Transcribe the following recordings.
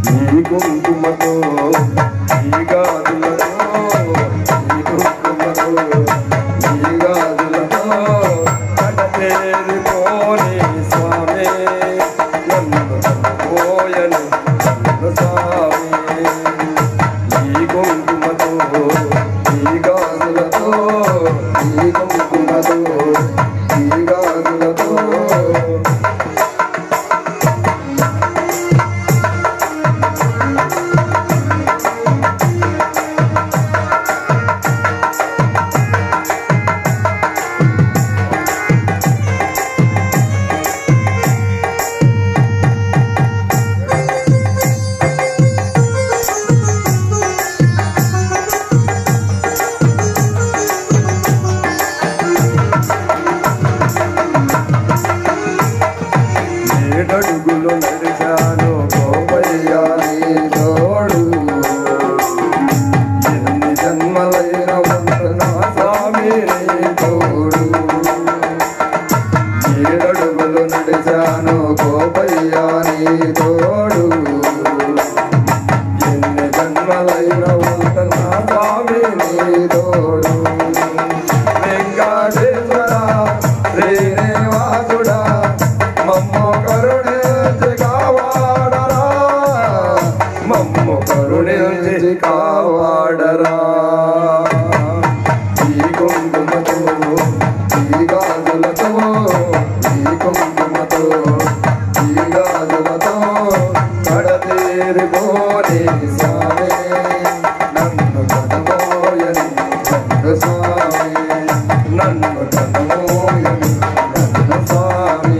ఈ కుంకుమతో ఈ గాజులతో ఈ కుంకుమతో ఈ గాజులతో కడతేరిపోని స్వామి నన్ను పోయని నన్ను స్వామి ఈ కుంకుమతో ఈ గాజులతో ఈ కుంకుమతో ఈ గాజులతో ఏడడుగులు నడిచాను గోపయ్య నీ తోడు ఎన్ని జన్మలైన వందన స్వామి నీ తోడు ఏడడుగులు నడిచాను గోపయ్య నీ తోడు ఎన్ని జన్మలైన వందన స్వామి నీ తోడు వెంకటేశ్వర శ్రీనివాసుడా మమ్ము కరుణించి కావాడరా మమ్ము కరుణించి కావాడరా ఈ కుంకుమతో ఈ గాజులతో ఈ కుంకుమతో ఈ గాజులతో కడతీరిపోని స్వామి నన్ను కడబోయని నన్ను స్వామి నన్ను కడబోయని నన్ను స్వామి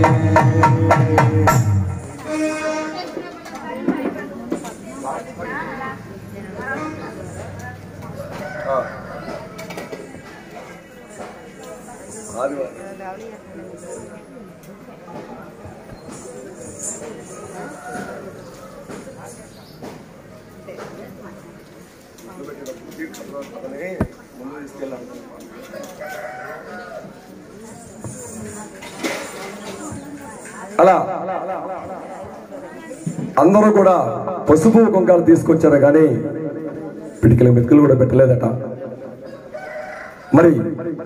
ముందు తీసుకెళ్ళాలి అలా అందరూ కూడా పసుపు కుంకాలు తీసుకొచ్చారు కానీ పిడికిల మెతుకులు కూడా పెట్టలేదట మరి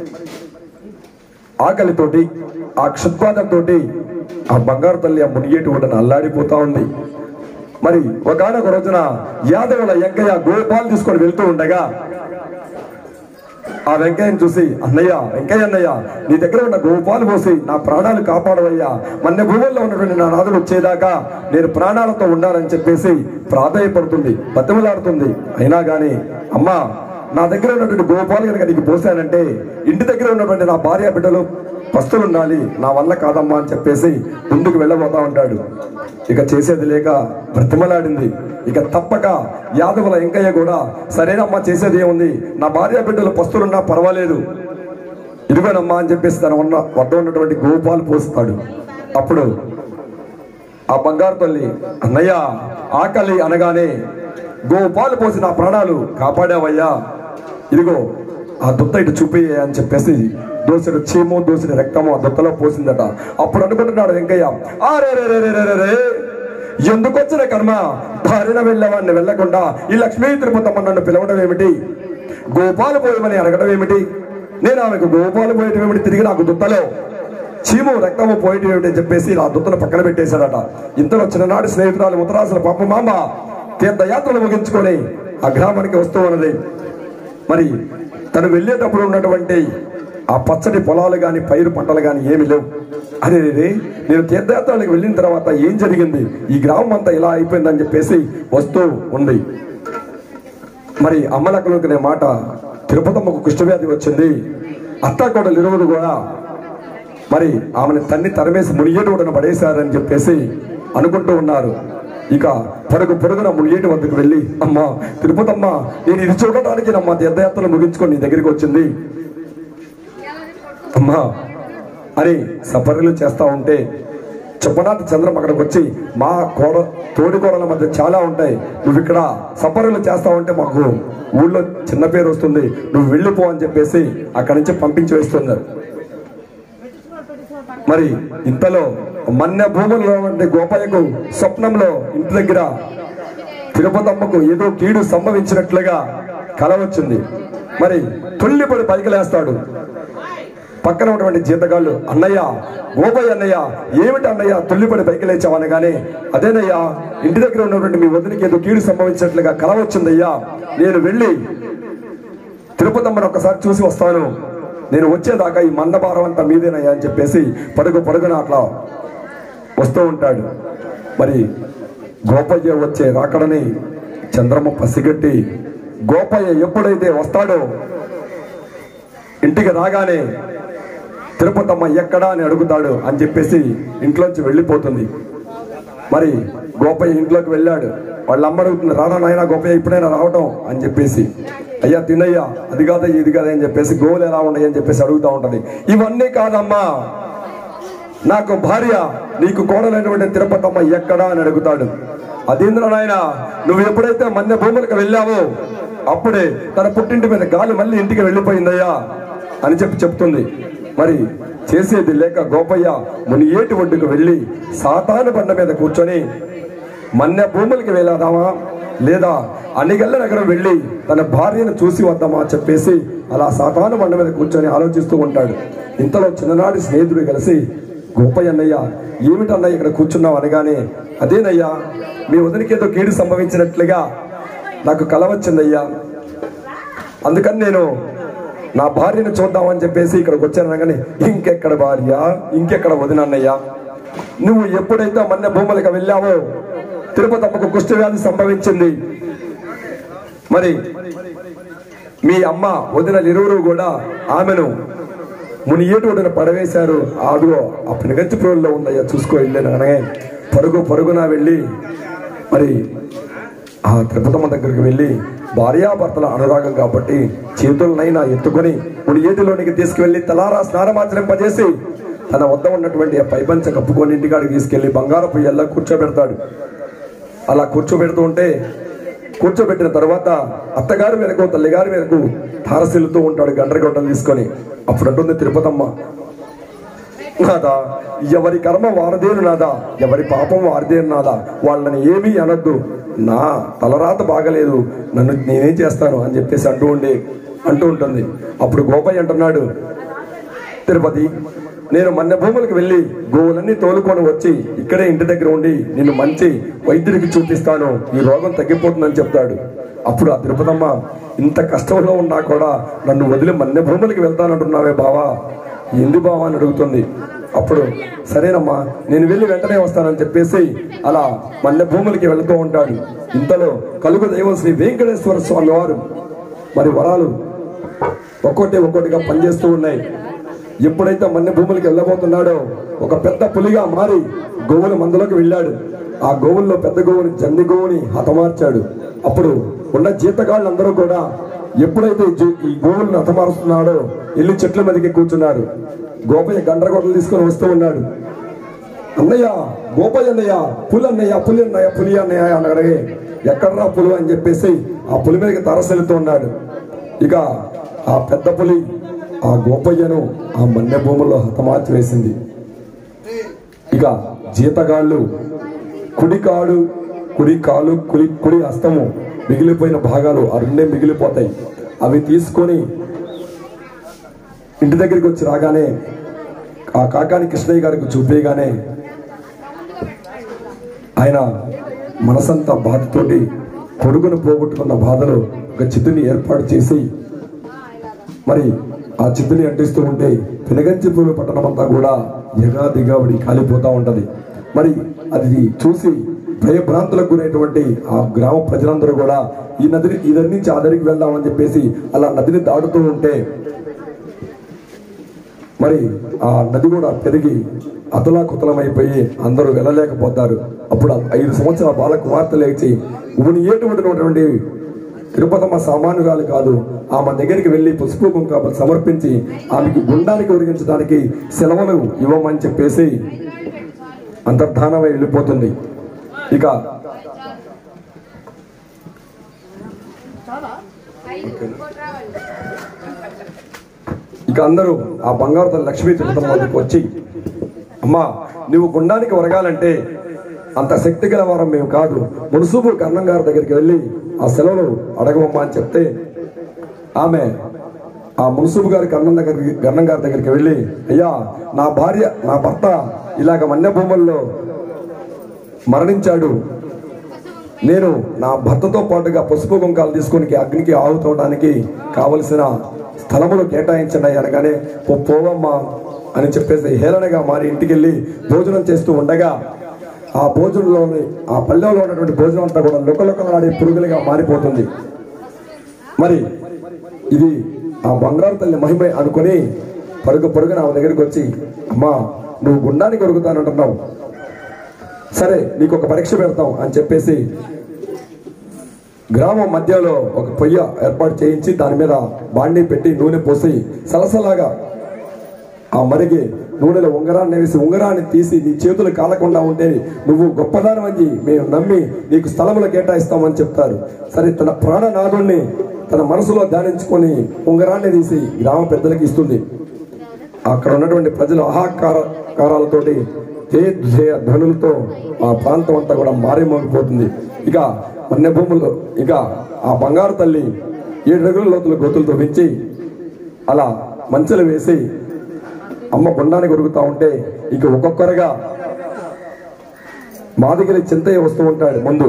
ఆకలితోటి ఆ క్షుద్బాధంతోటి ఆ బంగారు తల్లి ఆ మునిగేటి ఉండను అల్లాడిపోతా ఉంది మరి ఒకనొక రోజున యాదవుల వెంకయ్య గోపాలు తీసుకొని వెళ్తూ ఉండగా ఆ వెంకయ్యని చూసి అన్నయ్య వెంకయ్య అన్నయ్య నీ దగ్గర ఉన్న గోపాలు పోసి నా ప్రాణాలు కాపాడవయ్యా మన్న భూముల్లో ఉన్నటువంటి నా నాదుడు వచ్చేదాకా నేను ప్రాణాలతో ఉండాలని చెప్పేసి ప్రాధాయపడుతుంది బతిమలాడుతుంది అయినా గాని అమ్మా నా దగ్గర ఉన్నటువంటి గోపాలు కనుక నీకు పోసానంటే ఇంటి దగ్గర ఉన్నటువంటి నా భార్య బిడ్డలు పస్తులు ఉండాలి నా వల్ల కాదమ్మా అని చెప్పేసి ముందుకు వెళ్ళబోతా ఉంటాడు ఇక చేసేది లేక బ్రతిమలాడింది ఇక తప్పక యాదవుల వెంకయ్య కూడా సరేనమ్మా చేసేది ఏముంది నా భార్య బిడ్డలు పస్తులున్నా పర్వాలేదు ఇదిగోనమ్మా అని చెప్పేసి తన ఉన్న వద్ద ఉన్నటువంటి గోపాలు పోస్తాడు అప్పుడు ఆ బంగారు తల్లి అన్నయ్య ఆకలి అనగానే గోపాలు పోసి నా ప్రాణాలు కాపాడావయ్యా ఇదిగో ఆ దుత్త ఇటు చూపి అని చెప్పేసి దోసుడు చీము దోసుడు రక్తము ఆ దుత్తలో పోసిందట అప్పుడు అనుకుంటున్నాడు వెంకయ్య ఆ రే రే రే రే రే రే రే ఎందుకు వచ్చిన కర్మ భార్యన వెళ్ళవాడిని వెళ్ళకుండా ఈ లక్ష్మీ తిరుపతమ్మ నన్ను పిలవడం ఏమిటి గోపాలు పోయమని అడగడం ఏమిటి నేను ఆమెకు గోపాలు పోయటం ఏమిటి తిరిగి నాకు దుత్తలో చీము రక్తము పోయేటి ఏమిటి అని చెప్పేసి ఆ దుత్తను పక్కన పెట్టేశాడట ఇంతలో చిన్ననాటి స్నేహితురాలు ముత్తరాసుల పాప మామ తీర్థయాత్రలు ముగించుకొని ఆ గ్రామానికి వస్తూ ఉన్నది మరి తను వెళ్ళేటప్పుడు ఉన్నటువంటి ఆ పచ్చడి పొలాలు గాని పైరు పంటలు గాని ఏమి లేవు అరే రే నేను తీర్థయాత్రలకు వెళ్ళిన తర్వాత ఏం జరిగింది ఈ గ్రామం అంతా ఇలా అయిపోయిందని చెప్పేసి వస్తూ ఉంది మరి అమ్మలక్కలకు అనే మాట తిరుపతమ్మకు కుష్ఠవ్యాధి వచ్చింది అత్తాకోడలు ఇరువురు కూడా మరి ఆమెను తన్ని తరిమేసి మునిగేటి ఒడన పడేశారని చెప్పేసి అనుకుంటూ ఉన్నారు ఇక పరుగు పొరుగున మునిగేటి వద్దకు వెళ్ళి అమ్మా తిరుపతమ్మ నేను ఇది చూడటానికి నమ్మ తీర్థయాత్రలు ముగించుకొని నీ దగ్గరికి వచ్చింది అమ్మా అని సపర్యలు చేస్తా ఉంటే చెప్పనాటి చంద్రం అక్కడికి వచ్చి మా కోడ తోడి కోడల మధ్య చాలా ఉంటాయి నువ్వు ఇక్కడ సపర్యలు చేస్తా ఉంటే మాకు ఊళ్ళో చిన్న పేరు వస్తుంది నువ్వు వెళ్ళిపో అని చెప్పేసి అక్కడి నుంచి పంపించి వేస్తున్నారు మరి ఇంతలో మన్య భూముల్లో ఉండే గోపాయకు స్వప్నంలో ఇంటి దగ్గర తిరుపతమ్మకు ఏదో కీడు సంభవించినట్లుగా కల వచ్చింది మరి తొల్లిపడి పైకి లేస్తాడు పక్కన ఉన్నటువంటి జీతగాళ్ళు అన్నయ్య గోపయ్య అన్నయ్య ఏమిటి అన్నయ్య తొల్లిపడి పైకి లేచావనగానే అదేనయ్యా ఇంటి దగ్గర ఉన్నటువంటి మీ వదిలికి ఏదో కీడు సంభవించినట్లుగా కల వచ్చిందయ్యా నేను వెళ్ళి తిరుపతమ్మని ఒకసారి చూసి వస్తాను నేను వచ్చేదాకా ఈ మందభారం అంతా మీదేనయ్యా అని చెప్పేసి పరుగు పరుగున అట్లా వస్తూ ఉంటాడు మరి గోపయ్య వచ్చే రాకడని చంద్రమ్మ పసిగట్టి గోపయ్య ఎప్పుడైతే వస్తాడో ఇంటికి రాగానే తిరుపతమ్మ ఎక్కడా అని అడుగుతాడు అని చెప్పేసి ఇంట్లోంచి వెళ్ళిపోతుంది మరి గోపయ్య ఇంట్లోకి వెళ్ళాడు వాళ్ళ అమ్మ అడుగుతుంది రానా నాయన గోపయ్య ఇప్పుడైనా రావటం అని చెప్పేసి అయ్యా తినయ్యా అది కాదా ఇది కాదా అని చెప్పేసి గోవులు ఎలా ఉన్నాయి అని చెప్పేసి అడుగుతా ఉంటది ఇవన్నీ కాదమ్మా నాకు భార్య నీకు కోడలైనటువంటి తిరుపతమ్మ ఎక్కడా అని అడుగుతాడు అదేంద్ర నాయన నువ్వు ఎప్పుడైతే మన్య భూములకు వెళ్ళావో అప్పుడే తన పుట్టింటి మీద గాలి మళ్ళీ ఇంటికి వెళ్ళిపోయిందయ్యా అని చెప్పి చెప్తుంది మరి చేసేది లేక గోపయ్య ముని ఏటి ఒడ్డుకు వెళ్ళి సాతాను బండ మీద కూర్చొని మన్య భూములకి వెళ్ళాదామా లేదా అనిగల్ల నగరం వెళ్ళి తన భార్యను చూసి వద్దామా చెప్పేసి అలా సాతాను బండ మీద కూర్చొని ఆలోచిస్తూ ఉంటాడు ఇంతలో చిన్ననాటి స్నేహితుడు కలిసి గోపయ్య అన్నయ్య ఏమిటన్నయ్య ఇక్కడ కూర్చున్నావు అనగానే అదేనయ్యా మీ వదినికి ఏదో కీడు సంభవించినట్లుగా నాకు కల వచ్చిందయ్యా అందుకని నేను నా భార్యను చూద్దామని చెప్పేసి ఇక్కడికి వచ్చాను అనగానే ఇంకెక్కడ భార్య ఇంకెక్కడ వదినన్నయ్యా నువ్వు ఎప్పుడైతే మన్న భూములకు వెళ్ళావో తిరుపతి అమ్మకు కుష్టి వ్యాధి సంభవించింది మరి మీ అమ్మ వదినలు ఇరువురు కూడా ఆమెను ముని ఏటు ఒడిన పడవేశారు ఆదుగో ఆ పెనగంచి ప్రోల్లో ఉందయ్యా చూసుకో వెళ్ళాను అనగా పరుగు పరుగున వెళ్ళి మరి ఆ తిరుపతమ్మ దగ్గరికి వెళ్ళి భార్యాభర్తల అనురాగం కాబట్టి చేతులనైనా ఎత్తుకొని ముని ఏటిలోనికి తీసుకువెళ్ళి తలారా స్నానమాచరింపజేసి తన వద్ద ఉన్నటువంటి ఆ పైపంచ కప్పుకొని ఇంటికాడికి తీసుకెళ్లి బంగారపు ఎల్ల కూర్చోబెడతాడు అలా కూర్చోబెడుతూ ఉంటే కూర్చోబెట్టిన తర్వాత అత్తగారి మేరకు తల్లిగారి మేరకు తారసిల్లుతూ ఉంటాడు గండ్రగొడ్డలు తీసుకొని అప్పుడు అంటుంది తిరుపతమ్మ నాదా ఎవరి కర్మ వారదేను నాదా ఎవరి పాపం వారదేను నాదా వాళ్ళని ఏమీ అనొద్దు నా తలరాత బాగలేదు నన్ను నేనేం చేస్తాను అని చెప్పేసి అంటూ ఉండి అంటూ ఉంటుంది అప్పుడు గోపయ్య అంటున్నాడు తిరుపతి నేను మన్న భూములకు వెళ్ళి గోవులన్నీ తోలుకొని వచ్చి ఇక్కడే ఇంటి దగ్గర ఉండి నిన్ను మంచి వైద్యుడికి చూపిస్తాను ఈ రోగం తగ్గిపోతుందని చెప్తాడు అప్పుడు ఆ తిరుపతమ్మ ఇంత కష్టంలో ఉన్నా కూడా నన్ను వదిలి మన్నె భూములకి వెళ్తానంటున్నావే బావా ఎందు బావా అని అడుగుతుంది అప్పుడు సరేనమ్మా నేను వెళ్ళి వెంటనే వస్తానని చెప్పేసి అలా మన్నె భూములకి వెళుతూ ఉంటాడు ఇంతలో కలుగు దైవం శ్రీ వెంకటేశ్వర స్వామి వారు మరి వరాలు ఒక్కొక్కటి ఒక్కొక్కటిగా పనిచేస్తూ ఉన్నాయి ఎప్పుడైతే మన్నె భూములకి వెళ్ళబోతున్నాడో ఒక పెద్ద పులిగా మారి గోవుల మందలోకి వెళ్ళాడు ఆ గోవుల్లో పెద్ద గోవుని జంది గోవుని హతమార్చాడు అప్పుడు ఉన్న జీతగాళ్ళందరూ కూడా ఎప్పుడైతే జీ- ఈ గోవులను హతమారుస్తున్నాడో ఇల్లు చెట్ల మీదకి కూర్చున్నారు గోపయ్య గండ్రగొడ్డలు తీసుకొని వస్తూ ఉన్నాడు అన్నయ్య గోపయ్య అన్నయ్య పులి అన్నయ్య పులి అన్నయ్య పులి అన్నయ్య అని అడిగే ఎక్కడరా పులి అని చెప్పేసి ఆ పులి మీదకి తరసెలుతూ ఉన్నాడు ఇక ఆ పెద్ద పులి ఆ గోపయ్యను ఆ మన్నె భూముల్లో హతమార్చి వేసింది ఇక జీతగాళ్ళు కుడి కాడు కుడి కాలు కుడి కుడి హస్తము మిగిలిపోయిన భాగాలు ఆ రెండే మిగిలిపోతాయి అవి తీసుకొని ఇంటి దగ్గరికి వచ్చి రాగానే ఆ కాకాని కృష్ణయ్య గారికి చూపేయగానే ఆయన మనసంతా బాధతోటి కొడుకును పోగొట్టుకున్న బాధలో ఒక చిత్తుని ఏర్పాటు చేసి మరి ఆ చిత్తుని అంటిస్తూ ఉంటే పెనగంచిపూలు పట్టణం అంతా కూడా ఎగా దిగాబడి కాలిపోతా ఉంటది మరి అది చూసి భయభ్రాంతులకు గురైనటువంటి ఆ గ్రామ ప్రజలందరూ కూడా ఈ నదిని ఈ నది నుంచి ఆ నదికి వెళ్దామని చెప్పేసి అలా నదిని దాటుతూ ఉంటే మరి ఆ నది కూడా పెరిగి అతలా కుతలమైపోయి అందరూ వెళ్ళలేకపోతారు అప్పుడు ఆ ఐదు సంవత్సరాల బాల కుమార్తె లేచి ఉని ఏటువంటి తిరుపతమ్మ సామాన్యురాలు కాదు ఆమె దగ్గరికి వెళ్ళి పసుపు కుంకాలు సమర్పించి ఆమెకి గుండానికి ఒరిగించడానికి సెలవులు ఇవ్వమని చెప్పేసి అంతర్ధానమై వెళ్ళిపోతుంది ఇక ఇక అందరూ ఆ బంగారు తల్లి లక్ష్మీ తిరుపతమ్మ వద్దకు వచ్చి అమ్మా నువ్వు గుండానికి ఒరగాలంటే అంత శక్తి గల వారం మేము కాదు మునుసుబు కర్ణం గారి దగ్గరికి వెళ్ళి ఆ సెలవులు అడగమమ్మా అని చెప్తే ఆమె ఆ మున్సిపు గారి కర్ణం దగ్గరికి కర్ణం గారి దగ్గరికి వెళ్ళి అయ్యా నా భార్య నా భర్త ఇలాగ మన్య భూముల్లో మరణించాడు నేను నా భర్తతో పాటుగా పసుపు కుంకాలు తీసుకుని అగ్నికి ఆహుతవడానికి కావలసిన స్థలములు కేటాయించండి అనగానే "పో- పోవమ్మా అని చెప్పేసి హేళనగా మారి ఇంటికి వెళ్ళి భోజనం చేస్తూ ఉండగా ఆ భోజనంలోని ఆ పల్లెలో ఉన్నటువంటి భోజనం అంతా కూడా లుకలుకలాడే పురుగులుగా మారిపోతుంది మరి ఇది ఆ బంగారు తల్లి మహిమ అనుకుని పరుగు పరుగున ఆమె దగ్గరికి వచ్చి అమ్మా నువ్వు గుండానికి కొరుకుతానంటున్నావు సరే నీకు ఒక పరీక్ష పెడతాం అని చెప్పేసి గ్రామం మధ్యలో ఒక పొయ్య ఏర్పాటు చేయించి దాని మీద బాండి పెట్టి నూనె పోసి సలసలాగా ఆ మరిగి నూనెలో ఉంగరాన్ని వేసి ఉంగరాన్ని తీసి నీ చేతులు కాలకుండా ఉంటే నువ్వు గొప్పదానమని మేము నమ్మి నీకు స్థలములు కేటాయిస్తామని చెప్తారు సరే తన ప్రాణనాథుణ్ణి తన మనసులో ధ్యానించుకొని ఉంగరాన్ని తీసి గ్రామ పెద్దలకు ఇస్తుంది అక్కడ ఉన్నటువంటి ప్రజలు ఆహాకారాలతోటి జయ ధ్వనులతో ఆ ప్రాంతం అంతా కూడా మారిమోగిపోతుంది ఇక అన్య భూములు ఇక ఆ బంగారు తల్లి ఏడు అడుగుల లోతుల గోతులు తవ్వించి అలా మంచెలు వేసి అమ్మ బొండానికి కొరుకుతా ఉంటే ఇక ఒక్కొక్కరుగా మాదిగలి చింతయ్య వస్తూ ఉంటాడు ముందు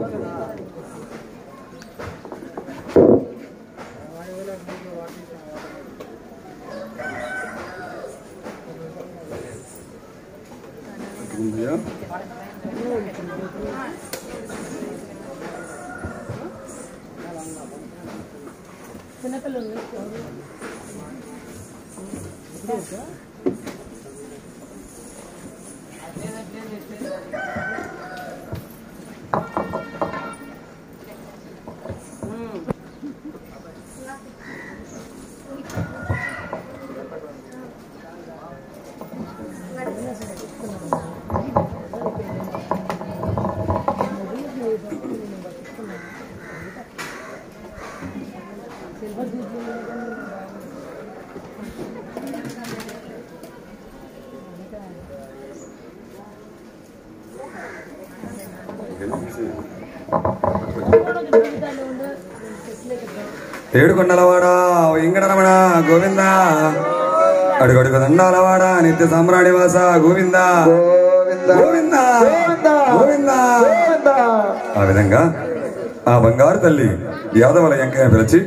ఏడుకొండలవాడా వెంకటరమణ గోవింద అడుగడుగు దండాలవాడ నిత్య సామ్రాణి వాస గోవింద గోవింద గోవింద ఆ విధంగా ఆ బంగారు తల్లి యాదవల వెంకయ్య పిలిచి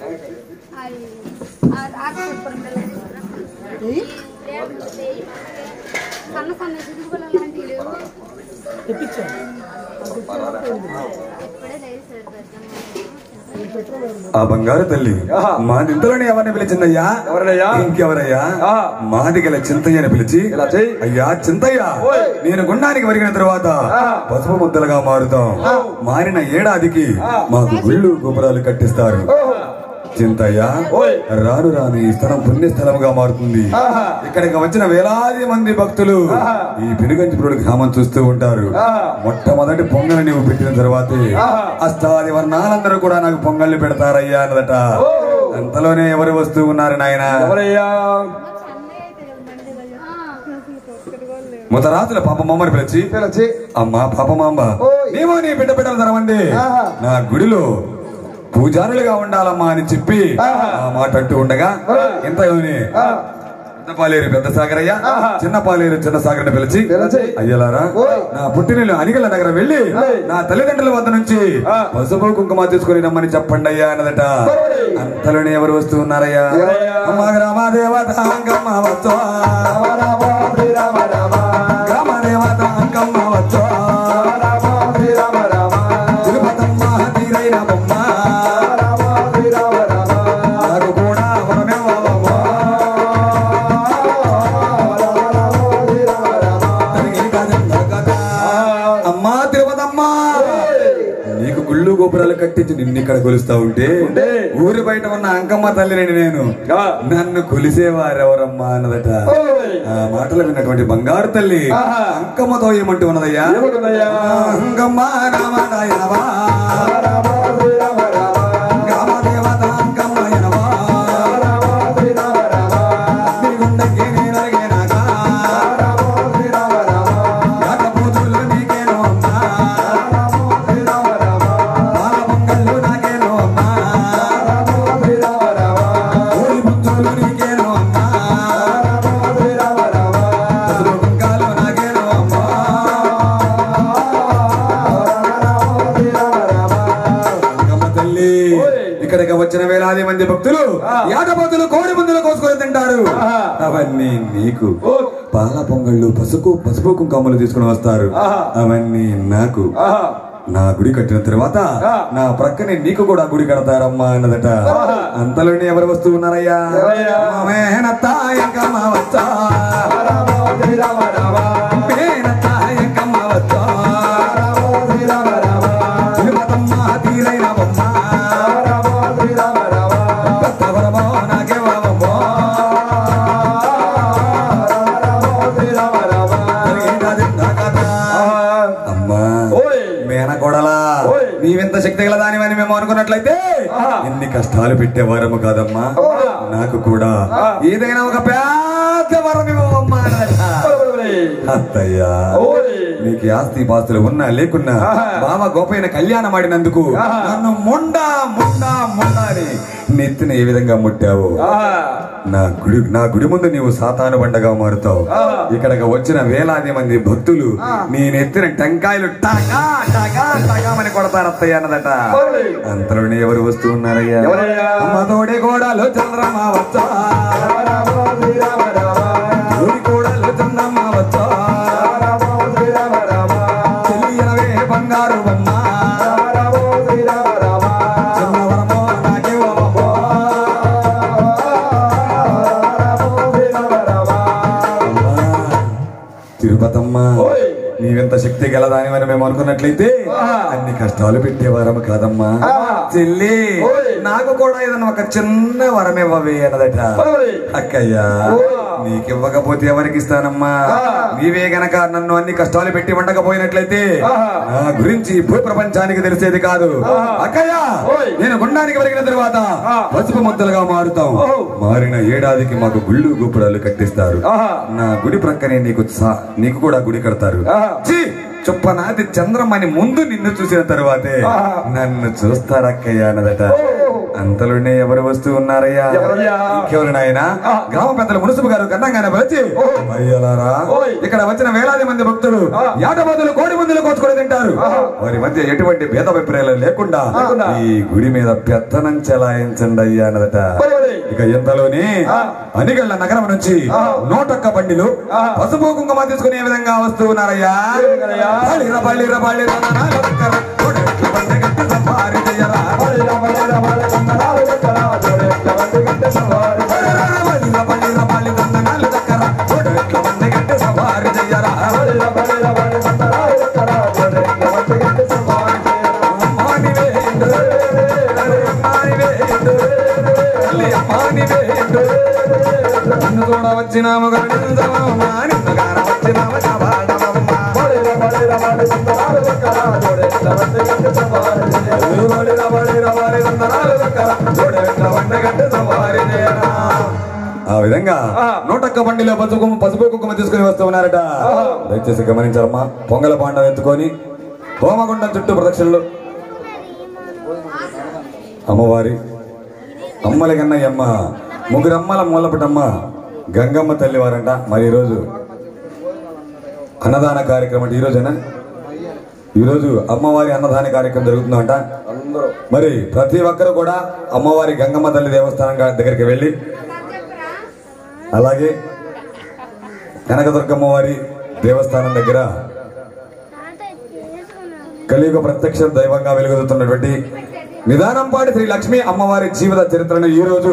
సన్న సన్న చిరుగుల లాంటివి లేవు ఇప్పుడే లేదు సార్ పెద్దమ్మ ఆ బంగారు తల్లి ఆహా. మా నింతలోనే ఎవరిని పిలిచిందయ్యా ఎవరినయ్యా? ఇంకెవరయ్యా ఆహా. మాది గల చింతయ్య అని పిలిచి ఇలా చెయ్యి. అయ్యా చింతయ్య ఓయ్. నేను గుండానికి వరిగిన తర్వాత ఆహా. పసుపు ముద్దలుగా మారుతాం మారిన ఏడాదికి ఆ. మాకు గుళ్ళు గోపురాలు కట్టిస్తారు చింతయ్య ఓయ్. రాను రాను ఈ స్థలం పుణ్యస్థలముగా మారుతుంది ఆహా. ఇక్కడికి వచ్చిన వేలాది మంది భక్తులు ఆహా. ఈ పెనుగంచిపురుడు గ్రామం చూస్తూ ఉంటారు ఆహా. మొట్టమొదటి పొంగల్ నువ్వు పెట్టిన తర్వాతే ఆహా. అష్టాది వర్ణాలందరూ కూడా నాకు పొంగల్ని పెడతారయ్యా అన్నదట ఓ. అంతలోనే ఎవరు వస్తూ ఉన్నారు నాయన ఎవరయ్యా ముతరాతుల పాపమ్మని పిలిచి పిలిచి అమ్మా పాపమాంబ ఓయ్. నీవు నీ బిడ్డ బిడ్డల తరమంది ఆహా. నా గుడిలో పూజారులుగా ఉండాలమ్మా అని చెప్పి ఆహా. ఆ మాట అంటూ ఉండగా ఓయ్. ఎంత ఆ. పెద్ద పాలేరు పెద్ద సాగరయ్య ఆహా. చిన్న పాలేరు చిన్న సాగరని పిలిచి పిలిచి. అయ్యలారా ఓయ్. నా పుట్టినీళ్ళు అనిగల నగరం వెళ్ళి ఓయ్. నా తల్లిదండ్రుల వద్ద నుంచి ఆ. పసుపు కుంకుమ తీసుకుని రమ్మని చెప్పండి అయ్యా అన్నదట ఓయ్. అంతలోనే ఎవరు వస్తూ ఉన్నారయ్యా ఎవరయ్యా? అమ్మ గ్రామ దేవత అంకమ్మ వచ్చో రామ రామ శ్రీరామ రామ గ్రామ దేవత అంకమ్మ వచ్చో రామ శ్రీరామ రామ తిరుపతమ్మ తీరైన బొమ్మ రామ శ్రీరామ రామ నాకు కూడా వరమివ్వవమ్మా. తనకి కదండ కదా. అమ్మా తిరుపతమ్మ నీకు గుళ్ళు గోపురాలు కట్టించి నిన్ను ఇక్కడ కొలుస్తా ఉంటే ఉంటే. ఊరి బయట ఉన్న అంకమ్మ తల్లిని నేను ఆ. నన్ను కొలిసేవారెవరమ్మా అన్నదట ఓయ్. ఆ మాటలు విన్నటువంటి బంగారు తల్లి ఆహా. అంకమ్మతో ఏమంటూ ఉన్నదయ్యా ఏమంటున్నయ్యా? అంకమ్మ రామదాయనవా రామ శ్రీరామ రామ గ్రామ దేవత అంకమ్మయనవా రామ శ్రీరామ రామ అగ్నిగుండంకి నేనలిగినాక రామ శ్రీరామ రామ యాకపోతులు నీకేనో అమ్మ వచ్చిన వేలాది మంది భక్తులు యాటపోతులు కోడి ముందులు కోసుకొని తింటారు అవన్నీ నీకు పాల పొంగళ్ళు పసుపు పసుపు కుంకుమలు తీసుకుని వస్తారు అవన్నీ నాకు నా గుడి కట్టిన తర్వాత నా ప్రక్కనే నీకు కూడా గుడి కడతారమ్మా అన్నదట అంతలోనే ఎవరు వస్తూ ఉన్నారయ్యా మేనత్త ఎంకమ్మ వచ్చా మేనత్త ఎంకమ్మ వచ్చా తిరుపతమ్మ తీరైన బొమ్మ కొత్తవరమో నాకేవరమో అమ్మా ఓయ్. మేనకోడలా ఓయ్. నీవెంత శక్తి గల దానివని మేము అనుకున్నట్లయితే ఎన్ని కష్టాలు పెట్టేవారము కాదమ్మా నాకు కూడా ఏదైనా ఒక పెద్ద వరం ఇవ్వమ్మా అన్నదట. అత్తయ్యా ఓయ్. నీకు ఆస్తి పాస్తులు ఉన్నా లేకున్నా బావ గోపైన కళ్యాణం ఆడినందుకు నన్ను ముండా ముండా ముండా అని నెత్తిన ఏ విధంగా ముట్టావు నా గుడి నా గుడి ముందు నీవు సాతాను బండగా మారుతావు ఇక్కడికి వచ్చిన వేలాది మంది భక్తులు నీ నెత్తిన టెంకాయలు టకా టకా టకామని కొడతారు అత్తయ్య అన్నదట అంతలోనే ఎవరు వస్తూ ఉన్నారయ్యా ఎవరయ్యా? అమ్మ తోడే గోడాలు చంద్రమ్మ వచ్చా తోడి కోడలు చంద్రమ్మ వచ్చా చెల్లియనవే బంగారు బొమ్మ చిన్నవరమో నాకేవమ్మో. తిరుపతమ్మ ఓయ్. నీవెంత శక్తి గలదానివని మేము అనుకున్నట్లయితే అన్ని కష్టాలు పెట్టేవారము కాదమ్మా చెల్లి ఓయ్. నాకు కూడా ఏదన్నా ఒక చిన్న వరం ఇవ్వవే అన్నదట ఓయ్. అక్కయ్యా నీకివ్వకపోతే ఎవరికి ఇస్తానమ్మా నీవే గనక నన్ను అన్ని కష్టాలు పెట్టి ఉండకపోయినట్లయితే నా గురించి భూ ప్రపంచానికి తెలిసేది కాదు అక్కయ్య ఓయ్. నేను గుండానికి పెరిగిన తర్వాత పసుపు ముద్దలుగా మారుతాం మారిన ఏడాదికి మాకు గుళ్ళు గోపురాలు కట్టిస్తారు ఆహా. నా గుడి ప్రక్కనే నీకు సా- నీకు కూడా గుడి కడతారు ఆహా. ఛీ! చొప్పనాది చంద్రమని ముందు నిన్ను చూసిన తరువాతే ఆహా. నన్ను చూస్తారక్కయ్య అన్నదట అంతలోనే ఎవరు వస్తూ ఉన్నారయ్యా ఎవరయ్యా? ఇంకెవరు నాయనా గ్రామ పెద్దల మున్సిపు గారు కన్నంగానే పిలిచి అయ్యలారా ఓయ్. ఇక్కడ వచ్చిన వేలాది మంది భక్తులు యాటబదులు కోడి మందులు కోసుకొని తింటారు వారి మధ్య ఎటువంటి భేద అభిప్రాయాలు లేకుండా లేకుండా. ఈ గుడి మీద పెత్తనం చెలాయించండి అయ్యా అన్నదట ఓయ్. ఇక ఎంతలోని అనిగళ్ళ నగరం నుంచి నూటొక్క బండిలు పసుపు కుంకుమ తీసుకునే విధంగా వస్తూ ఉన్నారయ్యా బలిర బలిర బలిర ననాల దగ్గర నూటొక్క బండి గట్టి సఫారీ చెయ్యరా. బలిర బలిర బలిర ననాల దగ్గర నూటొక్క బండి గట్టి సఫారీ అమ్మాని వేయండు, అమ్మాని వేయండు, తల్లి అమ్మాని వేయండు. నిన్ను చూడ వచ్చినాము గరుడించమమ్మ, నిన్ను గాన వచ్చినాము శబాడమమ్మ. బలిర బలిర బలిర ననాల దగ్గర నూటొక్క బండి గట్టి సఫారీ చెయ్యరా. బలిర బలిర బలిర ననాల దగ్గర నూటొక్క బండి గట్టి సఫారీ చెయ్యరా. ఆ విధంగా నూటొక్క బండిలో పసుపు పసుపు కుంకుమ తీసుకుని వస్తూ ఉన్నారట దయచేసి గమనించారమ్మా పొంగల పాండవ ఎత్తుకొని హోమగుండం చుట్టూ ప్రదక్షిణలు అమ్మవారి అమ్మల గన్నయ్యమ్మ ముగ్గురమ్మల మూలపటమ్మ గంగమ్మ తల్లి వారంట మరి ఈరోజు అన్నదాన కార్యక్రమం అంటే ఈ రోజేనా ఈరోజు అమ్మవారి అన్నదాన కార్యక్రమం జరుగుతుందంట అందరూ మరి ప్రతి ఒక్కరు కూడా అమ్మవారి గంగమ్మ తల్లి దేవస్థానం గా- దగ్గరికి వెళ్ళి అలాగే కనకదుర్గమ్మ వారి దేవస్థానం దగ్గర కలియుగ ప్రత్యక్ష దైవంగా వెలుగుతున్నటువంటి నిదానంపాటి శ్రీ లక్ష్మీ అమ్మవారి జీవిత చరిత్రను ఈ రోజు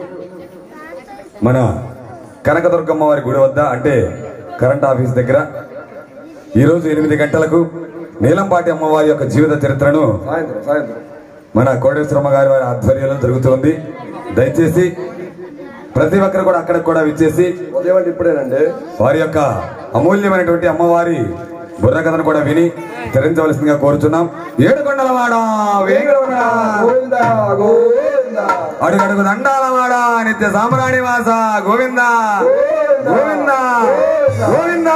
మన కనకదుర్గమ్మ వారి గుడి వద్ద అంటే కరెంట్ ఆఫీస్ దగ్గర ఈ రోజు ఎనిమిది గంటలకు నీలంపాటి అమ్మవారి యొక్క జీవిత చరిత్రను సాయంత్రం సాయంత్రం మన కోటేశ్వరమ్మ గారి వారి ఆధ్వర్యంలో జరుగుతుంది దయచేసి ప్రతి ఒక్కరు కూడా అక్కడికి కూడా విచ్చేసి ఉదయం అంటే ఇప్పుడేనండి వారి యొక్క అమూల్యమైనటువంటి అమ్మవారి బుర్ర కథను కూడా విని తరించవలసిందిగా కోరుచున్నాం ఏడుకొండలవాడ వేంగడవాడ గోవిందా గోవిందా అడుగడుగు దండాలవాడ నిత్య సామ్రాణి వాస గోవింద గోవింద గోవింద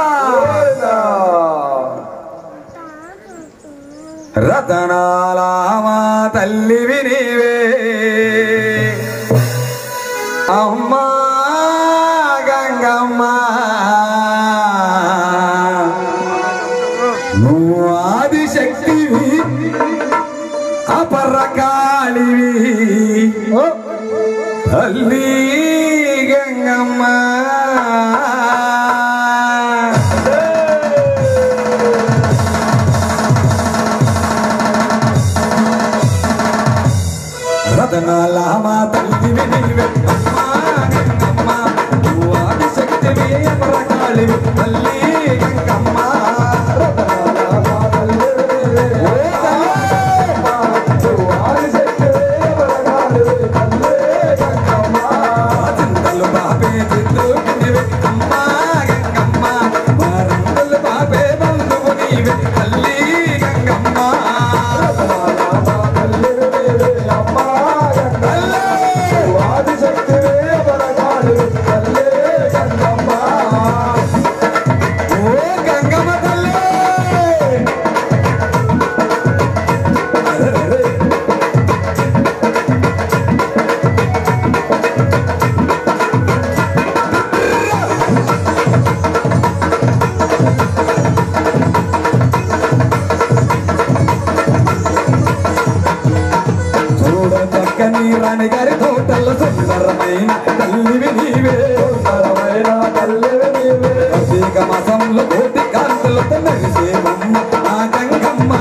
రతనాలామా తల్లి వినివే అమ్మా గంగమ్మ నువ్వు ఆదిశక్తివి అపరకాళివి తల్లి గంగమ్మ రతనాల మా తల్లివి నీవే అమ్మా గంగమ్మ నువ్వు ఆదిశక్తివి అపరకాళివి తల్లి గంగమ్మ రతనాల మా తల్లివి ఓ చింతలు బాబే చిత్తుకినివే అమ్మా గంగమ్మ వారందలు బాబే బంధువు నీవే తల్లి గంగమ్మ ఓ గంగమ్మ తల్లి చూడ చక్కని రాణి గారి తోటల్లో సుందరమైన తల్లివి నీవే సుందరమైన తల్లివి నీవే ప్రత్యేక మాసంలో కోటి కాంతులతో మెరిసే బొమ్మ నా గంగమ్మ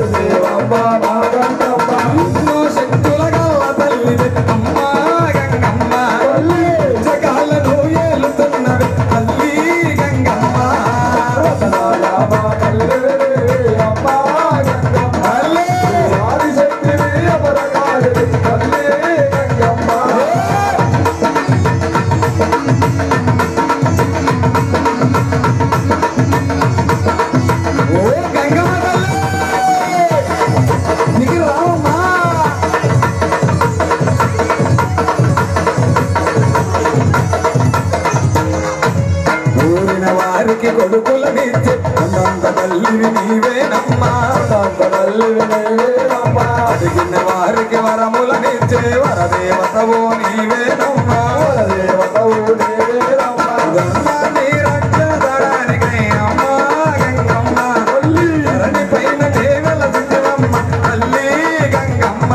ఎన్నో శక్తుల గల్ల తల్లివి అమ్మ గంగమ్మ జగాలను ఏలుతున్నవి తల్లి గంగమ్మ తల్లి ఓ గంగమ్మ తల్లి నీకు రావమ్మా ఊరిన వారికి కొడుకులనిచ్చే అన్నంత తల్లివి నీవేనమ్మా అడిగిన వారికి వరములనిచ్చే వరదేవతవో నీవేనమ్మా గంగాని రక్షదడానికై అమ్మా గంగమ్మ ధరణి పైన దేవల సిద్ధమ్మ తల్లి గంగమ్మ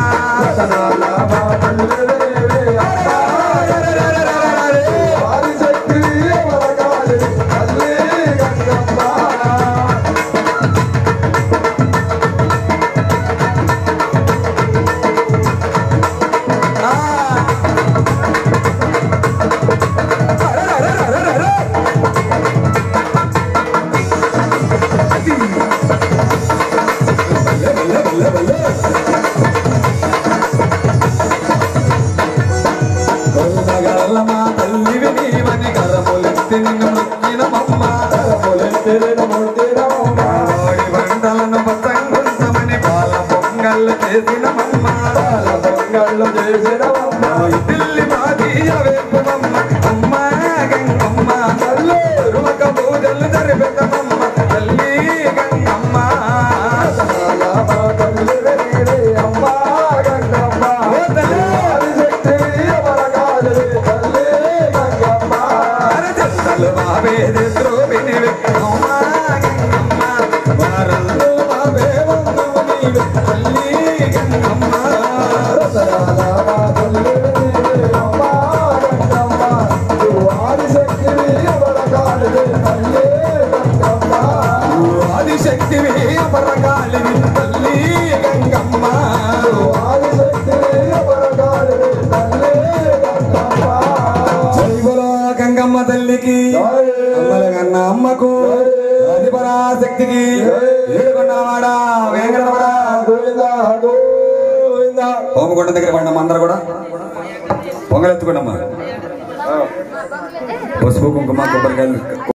మా తల్లివి నీవని కరములెత్తి నిన్ను మొక్కినమమ్మ వాడి వంటలను పతంగుంచమని పాల పొంగళ్ళు చేసినమమ్మ ఈ పిల్లి మాది అవేపుమమ్మ అమ్మ గంగమ్మ రుమక పూజలు జరిపెదమమ్మ తల్లి గంగమ్మ ఓ తల్లి అరచందలు బాబే ద్రోవినివే అమ్మ గంగమ్మ వారంలో బాబే వందవు నీవే తల్లి గంగమ్మ ఆదిశక్తివి అపరకాలివి తల్లి గంగమ్మ జైబులో గంగమ్మ తల్లికి అమ్మల కన్న అమ్మకు ఆదిపరాశక్తికి ఏడుకొండవాడ వెంకటవాడ హోమకొండ దగ్గర పడినమ్మ అందరు కూడా పొంగలెత్తుకున్నమ్మా పసుపు కుంకుమ కొబ్బరికాయలు